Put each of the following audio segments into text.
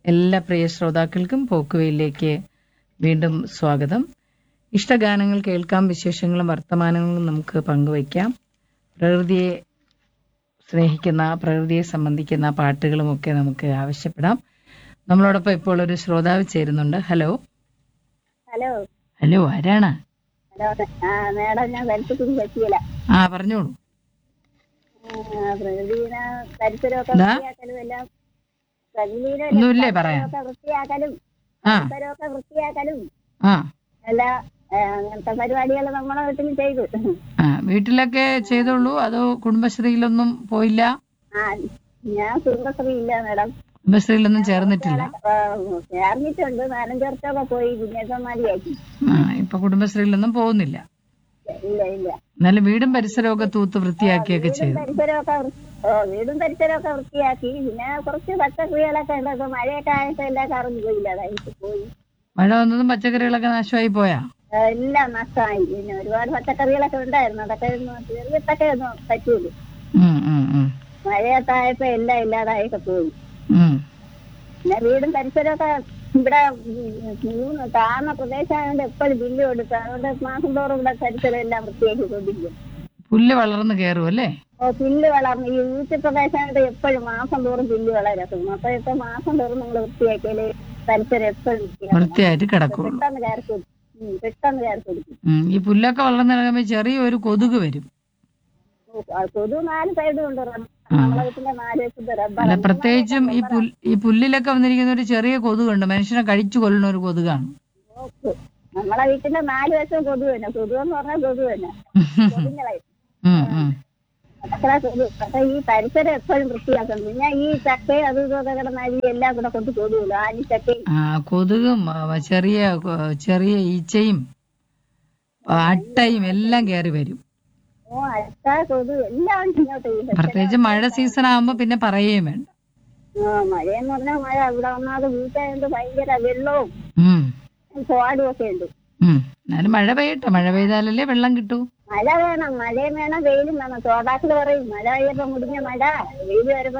എല്ലാ പ്രിയ ശ്രോതാക്കൾക്കും പോക്കുവയിലേക്ക് വീണ്ടും സ്വാഗതം ഇഷ്ടഗാനങ്ങൾ കേൾക്കാം വിശേഷങ്ങളും വർത്തമാനങ്ങളും നമുക്ക് പങ്കുവയ്ക്കാം പ്രകൃതിയെ സ്നേഹിക്കുന്ന പ്രകൃതിയെ സംബന്ധിക്കുന്ന പാട്ടുകളുമൊക്കെ നമുക്ക് ആവശ്യപ്പെടാം നമ്മളോടൊപ്പം ഇപ്പോൾ ഒരു ശ്രോതാവ് ചേരുന്നുണ്ട് ഹലോ ഹലോ ഹലോ ആരാണ് ഹലോ ആ മേഡം ഞാൻ വലിച്ചിട്ടും പറ്റിയില്ല ആ പറഞ്ഞോളൂ പ്രകൃതിനെ പരിസരമൊക്കെ ദാ. വൃത്തിയാക്കലും എല്ലാം പ്രകൃതിനെ ഒന്നുമില്ലേ പറയാൻ ഒക്കെ വൃത്തിയാക്കലും ആ പരിസരമൊക്കെ വൃത്തിയാക്കലും ആ എല്ലാ ഏ, അങ്ങനത്തെ പരിപാടികൾ നമ്മളെ വീട്ടിൽ ചെയ്തു ആ വീട്ടിലൊക്കെ ചെയ്തോളൂ അതോ കുടുംബശ്രീയിലൊന്നും പോയില്ല ആ ഞാൻ കുടുംബശ്രീ ഇല്ല മേഡം കുടുംബശ്രീയിലൊന്നും ചേർന്നിട്ടില്ല ആ, ചേർന്നിട്ടുണ്ട് നാലഞ്ച് വർഷമൊക്കെ പോയി പിന്നെ ഇപ്പം മതിയാക്കി ആ ഇപ്പൊ കുടുംബശ്രീയിലൊന്നും പോകുന്നില്ല ഇല്ല ഇല്ല എന്നാലും വീടും പരിസരമൊക്കെ തൂത്ത് വൃത്തിയാക്കിയൊക്കെ വീടും ചെയ്തു പരിസരമൊക്കെ വൃ- ഓ വീടും പരിസരമൊക്കെ വൃത്തിയാക്കി പിന്നെ കുറച്ച് പച്ചക്കറികളൊക്കെ ഉണ്ട് ഇപ്പൊ മഴയൊക്കെ ആയപ്പോ എല്ലാം കറങ്ങി പോയില്ല അതായിട്ട് പോയി മഴ വന്നതും പച്ചക്കറികളൊക്കെ നാശമായി പോയാ ആ, എല്ലാം നഷ്ടമായി പിന്നെ ഒരുപാട് പച്ചക്കറികളൊക്കെ ഉണ്ടായിരുന്നു അതൊക്കെ ഒന്ന് ചെറുതൊക്കെ ഒന്നും പറ്റൂല ഉം, ഉം, ഉം. മഴയൊക്കെ ആയപ്പോ എല്ലാം ഇല്ലാതായൊക്കെ പോയി ഉം. പിന്നെ വീടും പരിസരമൊക്കെ ഇവിടെ മൂന്ന് താഴ്ന്ന പ്രദേശമായതുകൊണ്ട് എപ്പോഴും ബില്ല് കൊടുക്കുക അതുകൊണ്ട് മാസം തോറും ഇവിടെ പരിസരം എല്ലാം വൃത്തിയാക്കി കൊണ്ടിരിക്കും പുല്ല് വളർന്ന് കയറും അല്ലേ ഓ പുല്ല് വളർന്ന് ഈ ഊറ്റി പ്രദേശമായിട്ട് എപ്പോഴും മാസം തോറും പുല്ല് വളരും അപ്പൊ ഇപ്പൊ മാസം തോറും നമ്മൾ വൃത്തിയാക്കിയാല് പരിസരം എപ്പോഴും വൃത്തിയാക്കണം വൃത്തിയായിട്ട് കിടക്കുള്ളൂ പെട്ടെന്ന് കയറി കൊടുക്കും ഉം, പെട്ടെന്ന് കയറി കൊടുക്കും ഉം. ഈ പുല്ലൊക്കെ വളർന്നിറങ്ങുമ്പോ ചെറിയൊരു കൊതുക് വരും ഓ, ആ കൊതു നാല് സൈഡും ഉണ്ട് റബ്ബർ. നമ്മളെ വീട്ടിലെ നാല് വശത്ത് റബ്ബർ അല്ല പ്രത്യേകിച്ചും ഈ പുൽ ഈ പുല്ലിലൊക്കെ വന്നിരിക്കുന്ന ഒരു ചെറിയ കൊതുകുണ്ട് മനുഷ്യനെ കഴിച്ചു കൊല്ലുന്ന ഒരു കൊതുകാണ് നോക്ക്. നമ്മളെ വീട്ടിലെ നാല് വശവും കൊതു തന്നെ കൊതു എന്ന് പറഞ്ഞാൽ കൊതു തന്നെ കൊതുങ്ങളായി ഉം, ഉം. അത്ര കൊതു അപ്പൊ ഈ പരിസരം എപ്പോഴും വൃത്തിയാക്കണം പിന്നെ ഈ ചക്കയും അതും ഇതൊക്കെ കിടന്ന അരി എല്ലാം കൂടെ കൊണ്ട് കൊതുകുള്ളൂ ആനി ചക്കയും ആ കൊതുകും ആ, ചെറിയ കൊ- ചെറിയ ഈച്ചയും ആ, അട്ടയും എല്ലാം കയറി വരും ഓ അട്ട കൊതു എല്ലാം ഉണ്ട് ഇങ്ങോട്ട് ഈ പരിസരം. പ്രത്യേകിച്ച് മഴ സീസൺ ആകുമ്പോ പിന്നെ പറയുകയും വേണ്ട ആ മഴയെന്ന് പറഞ്ഞാൽ മഴ ഇവിടെ ഒന്നാമത് വീട്ടായതുകൊണ്ട് ഭയങ്കര വെള്ളവും ഉം, സ്വാടും ഒക്കെ ഉണ്ട് ഉം. എന്നാലും മഴ പെയ്യട്ടെ മഴ പെയ്താലല്ലേ വെള്ളം കിട്ടൂ മഴ വേണം മഴയും വേണം വെയിലും വേണം തോടാക്കൾ പറയും മഴ പെയ്യപ്പോ മുടിഞ്ഞ മഴ വെയിൽ വരുമ്പോ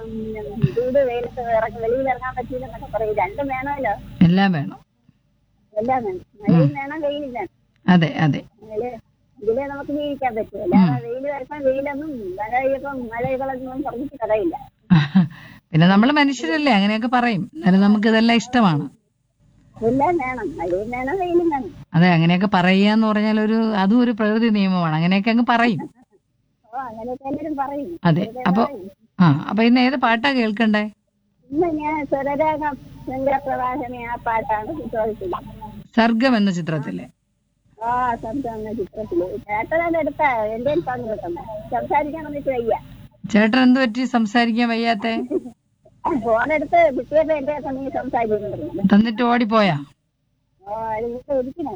ചൂട് വെയിലത്ത് ഇറങ്ങി വെളിയിൽ ഇറങ്ങാൻ പറ്റില്ലെന്നൊക്കെ പറയും രണ്ടും വേണമല്ലോ എല്ലാം വേണം എല്ലാം വേണം മഴയും വേണം വെയിലും വേണം അതെ അതെ അതില് ഇതിലേ നമുക്ക് ജീവിക്കാൻ പറ്റും അല്ലാതെ വെയിൽ വരുമ്പോ വെയിലൊന്നും മഴ പെയ്യപ്പോ മഴകളൊന്നും പറഞ്ഞിട്ട് കഥയില്ല പിന്നെ നമ്മൾ മനുഷ്യരല്ലേ അങ്ങനെയൊക്കെ പറയും എന്നാലും നമുക്ക് ഇതെല്ലാം ഇഷ്ടമാണ് എല്ലാം വേണം മഴയും വേണം വെയിലും വേണം അതെ അങ്ങനെയൊക്കെ പറയുക എന്ന് പറഞ്ഞാൽ ഒരു അതും ഒരു പ്രകൃതി നിയമമാണ് അങ്ങനെയൊക്കെ അങ്ങ് പറയും ഓ അങ്ങനെയൊക്കെ എല്ലാവരും പറയും അതെ അപ്പൊ ആ അപ്പൊ ഇന്ന് ഏത് പാട്ടാ കേൾക്കണ്ടേ ഇന്ന് ഞാൻ സ്വരരാഗം ശങ്കരപ്രവാഹനെ ആ പാട്ടാണ് ചോദിച്ചത് സർഗം എന്ന ചിത്രത്തിലെ ആ ശബ്ദം എന്ന ചിത്രത്തില് ചേട്ടനത് എടുത്താ എന്റെ പങ്കെടുക്കണം സംസാരിക്കാൻ വന്നിട്ട് വയ്യ ചേട്ടൻ എന്ത് പറ്റി സംസാരിക്കാൻ വയ്യാത്തെ ഫോണെടുത്ത് കിട്ടിയപ്പോ എന്റെ നീ സംസാരിക്കുന്നുണ്ട് തന്നിട്ട് ഓടിപ്പോയാ ഓ അത് ഇരിക്കണേ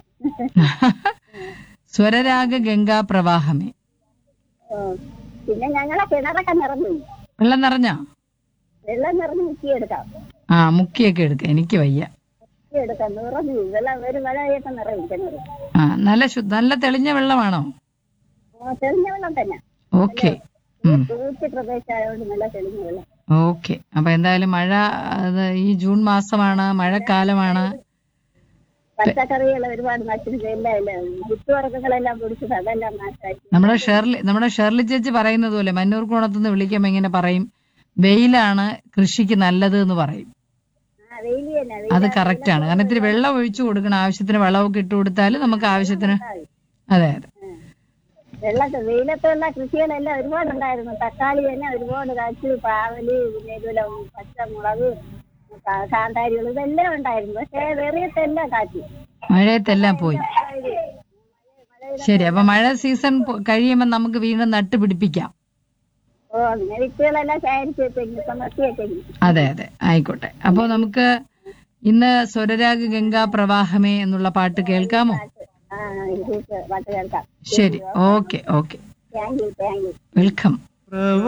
സ്വരരാഗ ഗംഗാ പ്രവാഹമേ ഓ പിന്നെ ഞങ്ങളെ കിണറൊക്കെ നിറഞ്ഞു വെള്ളം നിറഞ്ഞാ വെള്ളം നിറഞ്ഞ് മുക്കിയെടുക്കാം ആ മുക്കിയൊക്കെ എടുക്ക എനിക്ക് വയ്യ മുക്കിയെടുക്കാം നിറഞ്ഞു വെള്ളം ഒരു മഴയൊക്കെ നിറയും കിണർ ആ നല്ല ശു നല്ല തെളിഞ്ഞ വെള്ളമാണോ ഓ തെളിഞ്ഞ വെള്ളം തന്നെ ഓക്കെ തൂച്ച് പ്രദേശമായതുകൊണ്ട് നല്ല തെളിഞ്ഞ വെള്ളം ഓക്കെ അപ്പൊ എന്തായാലും മഴ അത് ഈ ജൂൺ മാസമാണ് മഴക്കാലമാണ് പച്ചക്കറികൾ ഒരുപാട് നശിച്ചു എല്ലാം എല്ലാം വിത്തുവർഗ്ഗങ്ങളെല്ലാം പൊടിച്ചത് അതെല്ലാം നാശമായി നമ്മുടെ ഷെർലി നമ്മുടെ ഷെർലി ചേച്ചി പറയുന്നത് പോലെ മന്നൂർ കോണത്തുനിന്ന് വിളിക്കുമ്പോ ഇങ്ങനെ പറയും വെയിലാണ് കൃഷിക്ക് നല്ലത് എന്ന് പറയും ആ വെയില് തന്നെ അത് കറക്റ്റ് ആണ് കാരണം ഇത്തിരി വെള്ളം ഒഴിച്ചു കൊടുക്കണം ആവശ്യത്തിന് വെള്ളമൊക്കെ ഇട്ട് കൊടുത്താൽ നമുക്ക് ആവശ്യത്തിന് അതെ അതെ വെള്ളത്തെ വെയിലത്തുള്ള കൃഷികളെല്ലാം ഒരുപാടുണ്ടായിരുന്നു തക്കാളി തന്നെ ഒരുപാട് കാച്ചു പാവല് പിന്നെ ഇതുപോലെ പച്ചമുളക് കാ- കാന്താരികൾ ഇതെല്ലാം ഉണ്ടായിരുന്നു പക്ഷേ വെറിയത്തെല്ലാം കാച്ചു മഴയത്തെല്ലാം പോയി ശരി അപ്പൊ മഴ സീസൺ പോ- കഴിയുമ്പോൾ നമുക്ക് വീണ്ടും നട്ടുപിടിപ്പിക്കാം ഓ പിന്നെ വിത്തുകളെല്ലാം ശേഖരിച്ച് വെച്ചെങ്കിൽ ഇപ്പം നിർത്തി വെച്ചെങ്കിൽ അതെ അതെ ആയിക്കോട്ടെ അപ്പൊ നമുക്ക് ഇന്ന് സ്വരരാഗ ഗംഗാ പ്രവാഹമേ എന്നുള്ള പാട്ട് കേൾക്കാമോ ആ ഇത് പാട്ട് കേൾക്കാം ശരി okay okay thank you thank you welcome